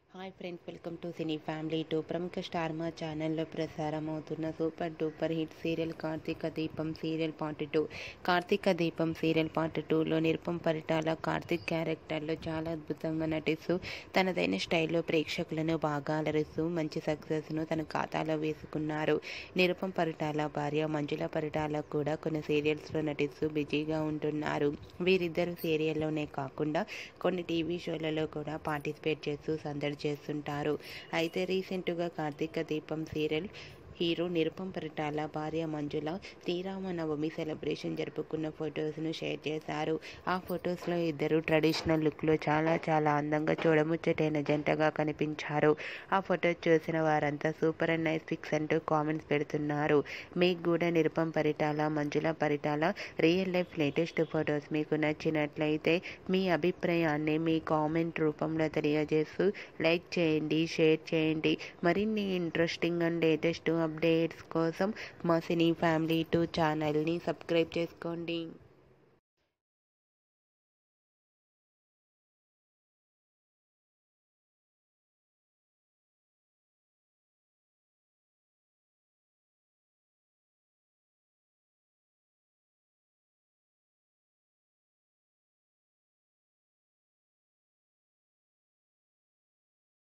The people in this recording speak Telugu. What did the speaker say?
hi friends welcome to cine family two ప్రముఖ స్టార్ మా ఛానల్లో ప్రసారం అవుతున్న super duper hit serial Karthika Deepam serial part two Karthika Deepam serial part టూలో నిరుపం పరిటాల కార్తీక్ క్యారెక్టర్లో చాలా అద్భుతంగా నటిస్తూ తనదైన స్టైల్లో ప్రేక్షకులను బాగా అలరిస్తూ మంచి సక్సెస్ను తన ఖాతాలో వేసుకున్నారు నిరుపం పరిటాల భార్య మంజుల పరిటాల కూడా కొన్ని సీరియల్స్లో నటిస్తూ బిజీగా ఉంటున్నారు వీరిద్దరు సీరియల్లోనే కాకుండా కొన్ని టీవీ షోలలో కూడా పార్టిసిపేట్ చేస్తూ సందడి చేస్తుంటారు అయితే రీసెంట్గా కార్తీక దీపం సీరియల్ హీరో నిరుపం పరిటాల భార్య మంజుల శ్రీరామనవమి సెలబ్రేషన్ జరుపుకున్న ఫొటోస్ను షేర్ చేశారు ఆ ఫొటోస్లో ఇద్దరు ట్రెడిషనల్ లుక్లో చాలా చాలా అందంగా చూడముచ్చటైన జంటగా కనిపించారు ఆ ఫొటోస్ చూసిన వారంతా సూపర్ అండ్ నైస్ పిక్స్ అంటూ కామెంట్స్ పెడుతున్నారు మీకు కూడా Nirupam Paritala Manjula Paritala real life latest photos మీకు నచ్చినట్లయితే మీ అభిప్రాయాన్ని మీ కామెంట్ రూపంలో తెలియజేస్తూ లైక్ చేయండి షేర్ చేయండి మరిన్ని ఇంట్రెస్టింగ్ అండ్ లేటెస్ట్ అప్డేట్స్ కోసం మా సినీ ఫ్యామిలీ టూ ఛానల్ని సబ్స్క్రైబ్ చేసుకోండి